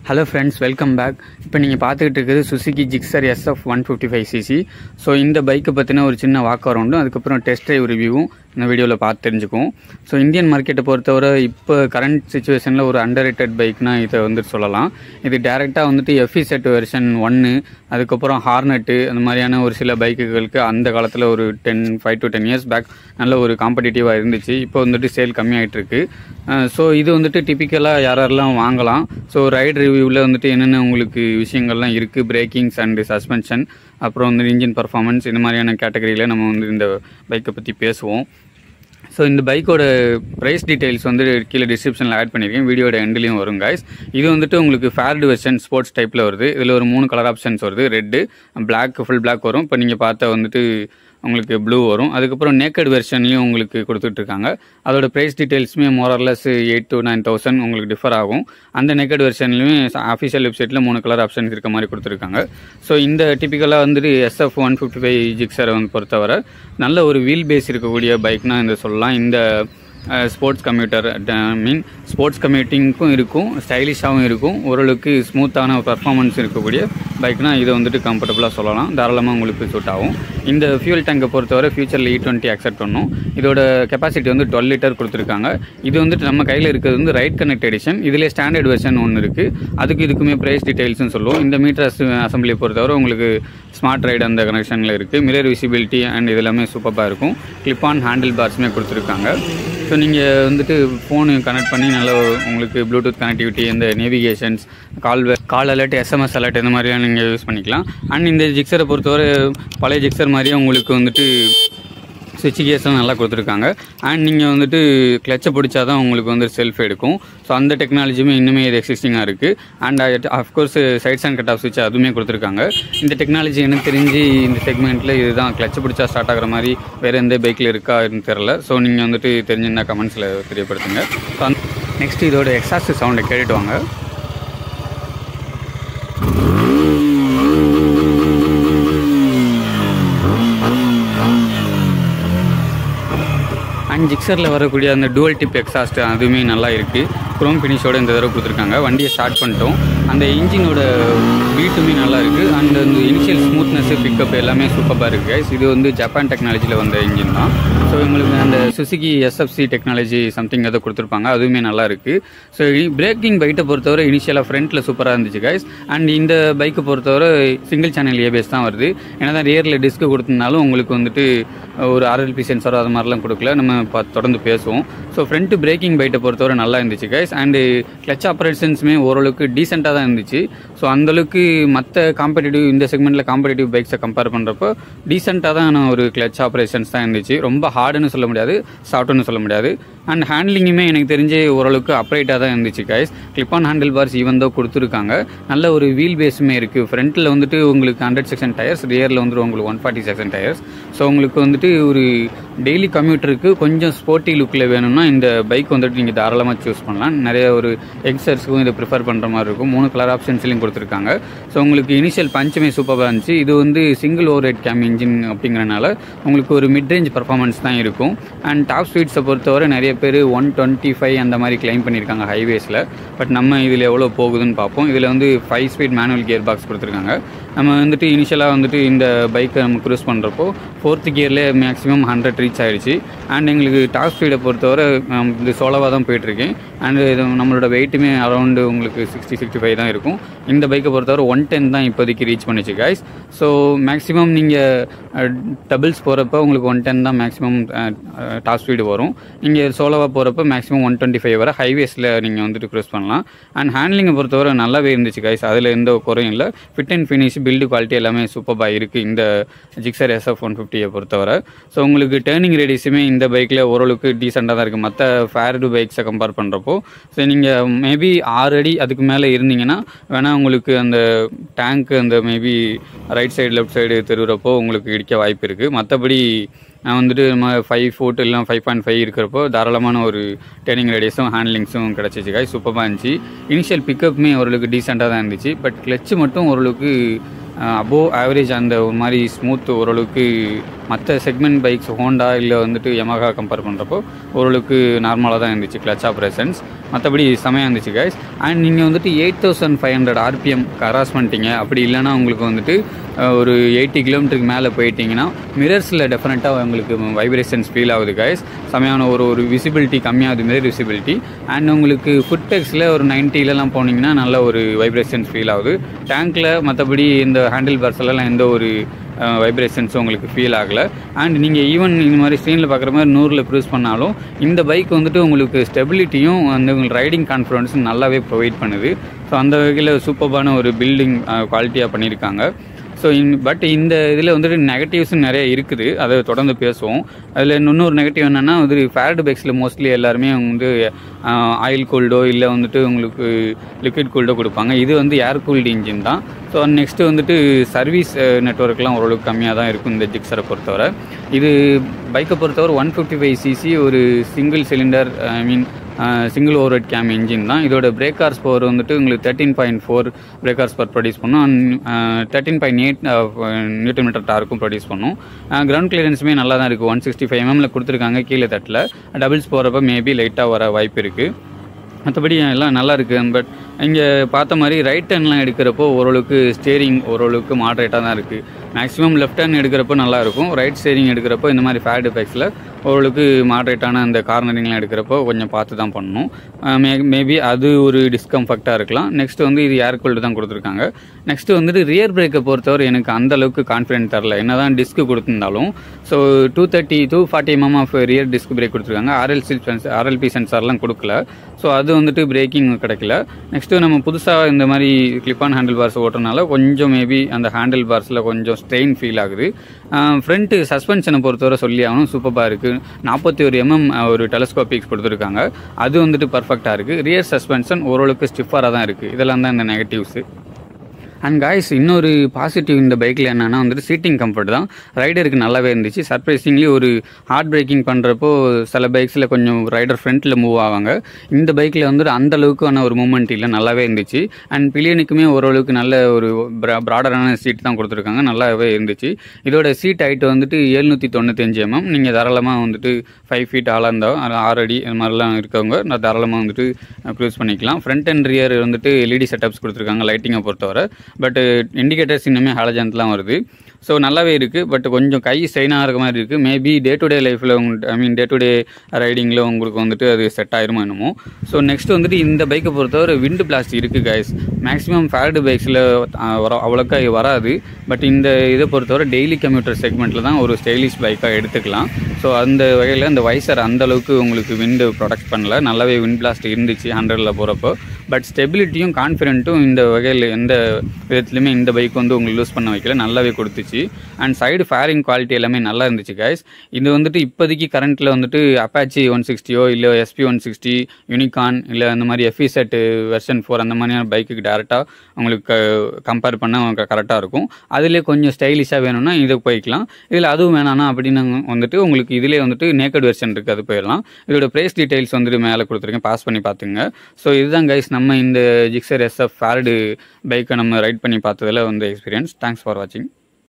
Hello friends welcome back இப்போ நீங்கள் பார்த்துக்கிட்டு இருக்கிறது Suzuki Gixxer SF one fifty five CC so இந்த பைக்கை பற்றின ஒரு சின்ன வாக் அரௌண்டும் அதுக்கப்புறம் டெஸ்ட் ட்ரைவ் ரிவ்யூவும் இந்த வீடியோவில் பார்த்து தெரிஞ்சுக்குவோம் ஸோ இந்தியன் மார்க்கெட்டை பொறுத்தவரை இப்போ கரண்ட் சுச்சுவேஷனில் ஒரு அண்டர் ரேட்டட் பைக்னா இதை வந்துட்டு சொல்லலாம் இது டேரெக்டாக வந்துட்டு எஃப்இ செட் வெர்ஷன் ஒன்று அதுக்கப்புறம் ஹார்னட்டு அந்த மாதிரியான ஒரு சில பைக்குகளுக்கு அந்த காலத்தில் ஒரு ten five to ten years back நல்ல ஒரு காம்படிட்டிவாக இருந்துச்சு இப்போ வந்துட்டு சேல் கம்மியாயிட்டு இருக்கு ஸோ இது வந்துட்டு டிப்பிக்கலாக யாரெல்லாம் வாங்கலாம் ஸோ ரைட் ரிவ்யூவில் வந்துட்டு என்னென்ன உங்களுக்கு விஷயங்கள்லாம் இருக்குது பிரேக்கிங்ஸ் அண்டு சஸ்பென்ஷன் அப்புறம் வந்து இன்ஜின் பர்ஃபார்மன்ஸ் இந்த மாதிரியான கேட்டகரியில் நம்ம வந்து இந்த பைக்கை பற்றி பேசுவோம் ஸோ இந்த பைக்கோட ப்ரைஸ் டீடைல்ஸ் வந்து கீழே டிஸ்கிரிப்ஷனில் ஆட் பண்ணியிருக்கேன் வீடியோட எண்ட்லேயும் வரும் guys இது வந்துட்டு உங்களுக்கு ஃபேர்டு வெர்ஷன் ஸ்போர்ட்ஸ் டைப்பில் வருது இதில் ஒரு மூணு கலர் ஆப்ஷன்ஸ் வருது ரெட்டு Black ஃபுல் Black வரும் இப்போ நீங்கள் பார்த்த வந்துட்டு உங்களுக்கு ப்ளூ வரும் அதுக்கப்புறம் நேக்கட் வெர்ஷன்லையும் உங்களுக்கு கொடுத்துட்ருக்காங்க அதோட ப்ரைஸ் டீடைல்ஸுமே more or less eight to nine thousand உங்களுக்கு டிஃபர் ஆகும் அந்த நேக்கட் வெர்ஷன்லையுமே அஃபிஷியல் வெப்சைட்டில் மூணு கலர் ஆப்ஷன்ஸ் இருக்க மாதிரி கொடுத்துருக்காங்க ஸோ இந்த டிப்பிக்கலாக வந்துட்டு எஸ்எஃப் ஒன் ஃபிஃப்டி ஃபைவ் ஜிக்ஸரை வந்து பொறுத்தவரை நல்ல ஒரு வீல் பேஸ் இருக்கக்கூடிய பைக்னா இந்த சொல்லலாம் இந்த ஸ்போர்ட்ஸ் கம்யூட்டர் மீன் ஸ்போர்ட்ஸ் கம்யூட்டிங்க்கும் இருக்கும் ஸ்டைலிஷாகவும் இருக்கும் ஓரளவுக்கு ஸ்மூத்தான பர்ஃபார்மன்ஸ் இருக்கக்கூடிய பைக்னா இதை வந்துட்டு கம்ஃபர்டபுளாக சொல்லலாம் தாராளமாக உங்களுக்கு சூட் ஆகும் இந்த ஃபியூல் டேங்கை பொறுத்தவரை ஃபியூச்சரில் இ டுவெண்ட்டி அக்செப்ட் பண்ணும் இதோட கெப்பாசிட்டி வந்து டுவெல் லிட்டர் கொடுத்துருக்காங்க இது வந்துட்டு நம்ம கையில் இருக்கிறது வந்து ரைட் கனெக்ட் எடிஷன் இதிலே ஸ்டாண்டர்ட் வெர்ஷன் ஒன்று இருக்குது அதுக்கு இதுக்குமே ப்ரைஸ் டீடைல்ஸ்னு சொல்லுவோம் இந்த மீட்டர் அசம்பிளியை பொறுத்தவரை உங்களுக்கு ஸ்மார்ட் ரைடு அந்த கனெக்ஷனில் இருக்குது மிரர் விசிபிலிட்டி அண்ட் இது எல்லாமே சூப்பராக இருக்கும் கிளிப் ஆன் ஹேண்டில் பார்ஸுமே கொடுத்துருக்காங்க ஸோ நீங்கள் வந்துட்டு ஃபோனு கனெக்ட் பண்ணி நல்ல உங்களுக்கு ப்ளூடூத் கனெக்டிவிட்டி இந்த navigations call call alert SMS alert இந்த மாதிரிலாம் நீங்கள் யூஸ் பண்ணிக்கலாம் அண்ட் இந்த ஜிக்ஸரை பொறுத்தவரை பழைய ஜிக்ஸர் மாதிரியே உங்களுக்கு வந்துட்டு சுவிட்ச் கேஸ்லாம் நல்லா கொடுத்துருக்காங்க அண்ட் நீங்கள் வந்துட்டு கிளச்சை பிடிச்சா தான் உங்களுக்கு வந்து செல்ஃப் எடுக்கும் ஸோ அந்த டெக்னாலஜியுமே இன்னுமே இது எக்ஸிஸ்டிங்காக இருக்குது and of course sides and cut off சுவிட்ச் அதுவுமே கொடுத்துருக்காங்க இந்த டெக்னாலஜி எனக்கு தெரிஞ்சு இந்த செக்மெண்ட்டில் இதுதான் கிளச்சை பிடிச்சா ஸ்டார்ட் ஆகிற மாதிரி வேறு எந்த பைக்கில் இருக்கான்னு தெரில ஸோ நீங்கள் வந்துட்டு தெரிஞ்சிருந்தா கமெண்ட்ஸில் தெரியப்படுத்துங்க ஸோ நெக்ஸ்ட் இதோட எக்ஸாஸ்ட் சவுண்டை கேட்டுட்டு வாங்க அண்ட் ஜிக்ஸரில் வரக்கூடிய அந்த டுவல் டிப் எக்ஸாஸ்ட் அதுவுமே நல்லா இருக்குது க்ரோம் ஃபினிஷோட இந்த தடவை கொடுத்துருக்காங்க வண்டியை ஸ்டார்ட் பண்ணிட்டோம் அந்த இன்ஜினோட பீட்டுமே நல்லா இருக்குது அண்ட் அந்த இனிஷியல் ஸ்மூத்னஸ் பிக்கப் எல்லாமே சூப்பராக இருக்குது guys. இது வந்து ஜப்பான் டெக்னாலஜியில் வந்த இன்ஜின் தான் ஸோ உங்களுக்கு அந்த சுசுகி எஸ்எஃப்சி டெக்னாலஜி சம்திங் எதோ கொடுத்துருப்பாங்க அதுவுமே நல்லா இருக்குது ஸோ பிரேக்கிங் பைட்டை பொறுத்தவரை இனிஷியலாக ஃப்ரண்ட்டில் சூப்பராக இருந்துச்சு guys அண்ட் இந்த பைக்கை பொறுத்தவரை சிங்கிள் சேனல் ஏபிஎஸ் தான் வருது ஏன்னா தான் ரியரில் டிஸ்க் கொடுத்தனாலும் உங்களுக்கு வந்துட்டு ஒரு ஆர்எல்பி சென்சாரோ அது மாதிரிலாம் கொடுக்கல நம்ம இப்போ தொடர்ந்து பேசுவோம் ஸோ ஃப்ரண்ட் பிரேக்கிங் பைட்டை பொறுத்தவரை நல்லா இருந்துச்சு கைஸ் அண்டு கிளச் ஆப்ரேஷன்ஸுமே ஓரளவுக்கு டீசெண்டாக தான் இருந்துச்சு ஸோ அந்தளவுக்கு மற்ற காம்படிட்டிவ் இந்த செக்மெண்ட்டில் காம்படிட்டிவ் பைக்ஸை கம்பேர் பண்ணுறப்போ டீசெண்டாக தான் ஒரு கிளச் ஆப்ரேஷன்ஸ் தான் இருந்துச்சு ரொம்ப ஹார்டுன்னு சொல்ல முடியாது சாஃப்ட்னு சொல்ல முடியாது அண்ட் ஹேண்ட்லிங்குமே எனக்கு தெரிஞ்சு ஓரளவுக்கு அப்ரைட்டாக தான் இருந்துச்சு guys clip on handlebars even தான் கொடுத்துருக்காங்க நல்ல ஒரு வீல் பேஸுமே இருக்குது ஃப்ரண்ட்டில் வந்துட்டு உங்களுக்கு ஹண்ட்ரட் செக்ஷன் டயர்ஸ் ரியரில் வந்துட்டு உங்களுக்கு one forty section tyres so உங்களுக்கு வந்துட்டு ஒரு டெய்லி கம்யூட்டருக்கு கொஞ்சம் ஸ்போர்ட்டி லுக்கில் வேணும்னா இந்த பைக் வந்துட்டு நீங்கள் தாராளமாக சூஸ் பண்ணலாம் நிறைய ஒரு யங்ஸ்டர்ஸ்க்கும் இதை ப்ரிஃபர் பண்ணுற மாதிரி இருக்கும் மூணு கலர் ஆப்ஷன்ஸ்லையும் கொடுத்துருக்காங்க ஸோ உங்களுக்கு இனிஷியல் பஞ்சுமே சூப்பராக இருந்துச்சு இது வந்து single overhead cam engine அப்படிங்கிறனால உங்களுக்கு ஒரு மிட் ரேஞ்ச் பர்ஃபார்மன்ஸ் தான் இருக்கும் அண்ட் டாப் ஸ்பீட்ஸை பொறுத்தவரை நிறைய பேர் ஒன் டுவெண்ட்டி ஃபைவ் அந்த மாதிரி கிளைம் பண்ணியிருக்காங்க ஹைவேஸில் பட் நம்ம இதில் எவ்வளோ போகுதுன்னு பார்ப்போம் இதில் வந்து five speed manual gearbox கொடுத்துருக்காங்க நம்ம வந்துட்டு இனிஷியலாக வந்துட்டு இந்த பைக்கை நம்ம க்ரூஸ் பண்ணுறப்போ ஃபோர்த்து கியர்லேயே மேக்ஸிமம் ஹண்ட்ரட் ரீச் ஆகிடுச்சு அண்ட் எங்களுக்கு டாப் ஸ்பீடை பொறுத்தவரை ஹம், இது சோலோவாக தான் போயிட்டுருக்கேன் அண்ட் இது நம்மளோட வெயிட்டுமே அரௌண்டு உங்களுக்கு சிக்ஸ்டி சிக்ஸ்டி ஃபைவ் தான் இருக்கும் இந்த பைக்கை பொறுத்தவரை ஒன் டென் தான் இப்போதைக்கு ரீச் பண்ணிச்சு guys ஸோ மேக்ஸிமம் நீங்கள் டபுள்ஸ் போகிறப்ப உங்களுக்கு ஒன் டென் தான் மேக்ஸிமம் டாப் ஸ்பீடு வரும் நீங்கள் சோலோவாக போகிறப்ப மேக்ஸிமம் ஒன் டுவெண்ட்டி ஃபைவ் வர ஹைவேஸில் நீங்கள் வந்துட்டு க்ரூஸ் பண்ணலாம் அண்ட் ஹேண்ட்லிங்கை பொறுத்தவரை நல்லாவே இருந்துச்சு guys அதில் எந்த குறையும் இல்லை fit and finish build quality எல்லாமே சூப்பராக இருக்குது இந்த ஜிக்ஸர் எஸ்எஃப் ஒன் ஃபிஃப்டியை பொறுத்தவரை ஸோ உங்களுக்கு டேர்னிங் ரேடியஸுமே இந்த பைக்கில் ஓரளவுக்கு டீசெண்டாக தான் இருக்குது மற்ற ஃபேர்டு பைக்ஸை கம்பேர் பண்ணுறப்போ ஸோ நீங்கள் மேபி ஆறு அடி அதுக்கு மேலே இருந்தீங்கன்னா வேணால் உங்களுக்கு அந்த டேங்க் அந்த maybe right side left side திருவுறப்போ உங்களுக்கு இடிக்க வாய்ப்பு இருக்குது மற்றபடி நான் வந்துட்டு நம்ம ஃபைவ் ஃபோர்ட் இல்லை ஃபைவ் பாயிண்ட் ஃபைவ் இருக்கிறப்போ தாராளமான ஒரு டேர்னிங் ரேடியஸும் ஹேண்ட்லிங்ஸும் கிடச்சிச்சு காய் சூப்பராக இருந்துச்சு இனிஷியல் பிக்கப்புமே ஓரளவுக்கு டீசெண்டாக தான் இருந்துச்சு பட் கிளச்சு மட்டும் ஓரளவுக்கு அபோவ் ஆவரேஜ் அந்த ஒரு மாதிரி ஸ்மூத் ஓரளவுக்கு மற்ற செக்மெண்ட் பைக்ஸ் ஹோண்டா இல்லை வந்துட்டு யமஹா கம்பேர் பண்ணுறப்போ ஓரளவுக்கு நார்மலாக தான் இருந்துச்சு கிளச் ஆப்ரேஷன்ஸ் மற்றபடி செமையாக இருந்துச்சு கைஸ் அண்ட் நீங்கள் வந்துட்டு eight thousand five hundred RPM cross பண்ணிட்டீங்க அப்படி இல்லைன்னா உங்களுக்கு வந்துட்டு அஹ், ஒரு எயிட்டி கிலோமீட்டருக்கு மேலே போயிட்டீங்கன்னா மிரர்ஸில் டெஃபினட்டாக உங்களுக்கு வைப்ரேஷன்ஸ் ஃபீல் ஆகுது கைஸ் செமையான ஒரு ஒரு விசிபிலிட்டி கம்மியாகுது மிரர் விசிபிலிட்டி அண்ட் உங்களுக்கு ஃபுட் டெக்ஸில் ஒரு 90 லலாம் போனீங்கன்னா நல்ல ஒரு வைப்ரேஷன்ஸ் ஃபீல் ஆகுது டேங்க்கில் மற்றபடி இந்த ஹேண்டில் பார்ஸ்லாம் எந்த ஒரு வைப்ரேஷன்ஸும் உங்களுக்கு ஃபீல் ஆகலை அண்ட் நீங்கள் ஈவன் இந்த மாதிரி ஸ்க்ரீனில் பார்க்குற மாதிரி நூறில் ப்ரூஸ் பண்ணாலும் இந்த பைக் வந்துட்டு உங்களுக்கு ஸ்டெபிலிட்டியும் வந்து உங்களுக்கு ரைடிங் கான்ஃபிடன்ஸும் நல்லாவே ப்ரொவைட் பண்ணுது ஸோ அந்த வகையில் சூப்பர்பான ஒரு பில்டிங் குவாலிட்டியாக பண்ணியிருக்காங்க ஸோ இன் பட் இந்த இதில் வந்துட்டு நெகட்டிவ்ஸும் நிறைய இருக்குது அதை தொடர்ந்து பேசுவோம் அதில் இன்னொரு நெகட்டிவ் என்னென்னா வந்து ஃபேர்டு பைக்ஸில் மோஸ்ட்லி எல்லாருமே வந்து ஆயில் கூல்டோ இல்லை வந்துட்டு உங்களுக்கு லிக்விட் கூல்டோ கொடுப்பாங்க இது வந்து ஏர் கூல்டு இன்ஜின் தான் ஸோ நெக்ஸ்ட்டு வந்துட்டு சர்வீஸ் நெட்ஒர்க்லாம் ஓரளவுக்கு கம்மியாக தான் இருக்கும் இந்த ஜிக்ஸரை பொறுத்தவரை இது பைக்கை பொறுத்தவரை ஒன் ஃபிஃப்டி ஃபைவ் சிசி ஒரு single cylinder I mean single over cam engine தான் இதோட பிரேக் ஹார்ஸ் பவர் வந்துட்டு உங்களுக்கு thirteen point four brake horse power produce பண்ணும் and thirteen point eight newton metre டார்க்கும் ப்ரொடியூஸ் பண்ணும் கிரவுண்ட் கிளியரன்ஸுமே நல்லா தான் இருக்குது ஒன் சிக்ஸ்டி ஃபைவ் எம்எம்ல கொடுத்துருக்காங்க கீழே தட்டில் டபுள்ஸ் போகிறப்ப மேபி லைட்டாக வர வாய்ப்பு இருக்குது மற்றபடி எல்லாம் நல்லா இருக்குது பட் இங்கே பார்த்த மாதிரி ரைட் டர்ன்லாம் எடுக்கிறப்போ ஓரளவுக்கு ஸ்டேரிங் ஓரளவுக்கு மாட்ரேட்டாக தான் இருக்குது மேக்ஸிமம் லெஃப்ட் டர்ன் எடுக்கிறப்போ நல்லா இருக்கும் ரைட் ஸ்டேரிங் எடுக்கிறப்போ இந்த மாதிரி ஃபேட் எஃபெக்ட்ஸில் ஓரளவுக்கு மாட்ரேட்டான அந்த கார்னரிங்லாம் எடுக்கிறப்போ கொஞ்சம் பார்த்து தான் பண்ணணும் மே மேபி அது ஒரு டிஸ்கம்ஃபர்ட்டாக இருக்கலாம் நெக்ஸ்ட் வந்து இது ஏர் கூல்டு தான் கொடுத்துருக்காங்க நெக்ஸ்ட் வந்துட்டு ரியர் பிரேக்கை பொறுத்தவரை எனக்கு அந்த அளவுக்கு கான்ஃபிடென்ட் தரல என்ன தான் டிஸ்க் கொடுத்துருந்தாலும் so two thirty two forty MM of rear disc brake கொடுத்துருக்காங்க ஆர்எல்சி சென்ஸ் ஆர்எல்பி சென்சார்லாம் கொடுக்கல ஸோ அது வந்துட்டு பிரேக்கிங் கிடைக்கல நெக்ஸ்ட்டு நம்ம புதுசாக இந்த மாதிரி கிளிப் ஆன் ஹேண்டில் பார்ஸ் ஓட்டுறதுனால கொஞ்சம் மேபி அந்த ஹேண்டில் பார்ஸில் கொஞ்சம் ஸ்ட்ரெயின் ஃபீல் ஆகுது ஃப்ரண்ட்டு சஸ்பென்ஷனை பொறுத்தவரை சொல்லி ஆகணும் சூப்பராக இருக்குது நாற்பத்தி ஒரு எம்எம் ஒரு டெலஸ்கோபிக்ஸ் கொடுத்துருக்காங்க அது வந்துட்டு பர்ஃபெக்டாக இருக்குது ரியர் சஸ்பென்ஷன் ஓரளவுக்கு ஸ்டிஃபாக தான் இருக்குது இதெல்லாம் தான் இந்த நெகட்டிவ்ஸு அண்ட் காய்ஸ் இன்னொரு பாசிட்டிவ் இந்த பைக்கில் என்னென்னா வந்துட்டு சீட்டிங் கம்ஃபர்ட் தான் ரைடருக்கு நல்லாவே இருந்துச்சு சர்ப்ரைசிங்லி ஒரு ஹார்ட் பிரேக்கிங் பண்ணுறப்போ சில பைக்ஸில் கொஞ்சம் ரைடர் ஃப்ரண்ட்டில் மூவ் ஆவாங்க இந்த பைக்கில் வந்துட்டு அந்த அளவுக்கான ஒரு மூமெண்ட் இல்லை நல்லாவே இருந்துச்சு அண்ட் பில்லியனுக்குமே ஓரளவுக்கு நல்ல ஒரு ப்ராடரான சீட் தான் கொடுத்துருக்காங்க நல்லாவே இருந்துச்சு இதோட சீட் ஹைட் வந்துட்டு எழுநூற்றி தொண்ணூத்தஞ்சு எம்எம் நீங்கள் தாராளமாக வந்துட்டு ஃபைவ் ஃபீட் ஆளாக இருந்தால் ஆறு அடி இந்த மாதிரிலாம் இருக்கவங்க நான் தாராளமாக வந்துட்டு க்ரூஸ் பண்ணிக்கலாம் ஃப்ரண்ட் அண்ட் ரியர் வந்துட்டு எல்இடி செட்டப்ஸ் கொடுத்துருக்காங்க லைட்டிங்கை பொறுத்தவரை பட் இண்டிகேட்டர்ஸ் இன்னுமே ஹாலஜன்ட்லாம் வருது ஸோ நல்லாவே இருக்குது பட் கொஞ்சம் கை ஸ்ட்ரெயினாக இருக்க மாதிரி இருக்குது மேபி டே டு டே லைஃப்பில் ஐ மீன் டே டு டே ரைடிங்கில் உங்களுக்கு வந்துட்டு அது செட் ஆயிருமோ என்னமோ ஸோ நெக்ஸ்ட் வந்துட்டு இந்த பைக்கை பொறுத்தவரை விண்டு பிளாஸ்ட் இருக்குது கைஸ் மேக்ஸிமம் ஃபேர்டு பைக்ஸில் வர அவ்வளோக்கா வராது பட் இந்த இதை பொறுத்தவரை டெய்லி கம்யூட்டர் செக்மெண்ட்டில் தான் ஒரு ஸ்டைலிஷ் பைக்காக எடுத்துக்கலாம் ஸோ அந்த வகையில் இந்த வைசர் அந்த அளவுக்கு உங்களுக்கு விண்டு ப்ரொடக்ட் பண்ணல நல்லாவே விண்ட் பிளாஸ்ட் இருந்துச்சு ஹண்ட்ரடில் போகிறப்போ பட் ஸ்டெபிலிட்டியும் கான்ஃபிடென்ட்டும் இந்த வகையில் எந்த விதத்துலையுமே இந்த பைக் வந்து உங்களுக்கு லூஸ் பண்ண வைக்கல நல்லாவே கொடுத்துச்சு அண்ட் சைடு ஃபேரிங் குவாலிட்டி எல்லாமே நல்லா இருந்துச்சு கைஸ் இது வந்துட்டு இப்போதைக்கு கரண்ட்டில் வந்துட்டு அப்பாச்சி ஒன் சிக்ஸ்டியோ இல்லை எஸ்பி ஒன் சிக்ஸ்டி யூனிகான் இல்லை அந்த மாதிரி எஃப்இ செட் வெர்ஷன் ஃபோர் அந்த மாதிரியான பைக்குக்கு டேரெக்டாக உங்களுக்கு கம்பேர் பண்ண கரெக்டாக இருக்கும் அதிலே கொஞ்சம் ஸ்டைலிஷாக வேணும்னா இதுக்கு போய்க்கலாம் இதில் அதுவும் வேணாம்னா அப்படின்னு வந்துட்டு உங்களுக்கு இதிலே வந்துட்டு நேக்கட் வெர்ஷன் இருக்குது அது போயிடலாம் இதோட ப்ரைஸ் டீடைல்ஸ் வந்துட்டு மேலே கொடுத்துருக்கேன் பாஸ் பண்ணி பார்த்துங்க ஸோ இதுதான் கைஸ் நம்ம இந்த ஜிக்ஸர் எஸ்எஃப் ஃபேர்டு பைக்கை நம்ம ரைட் பண்ணி பார்த்ததில் வந்து எக்ஸ்பீரியன்ஸ் தேங்க்ஸ் ஃபார் வாட்சிங்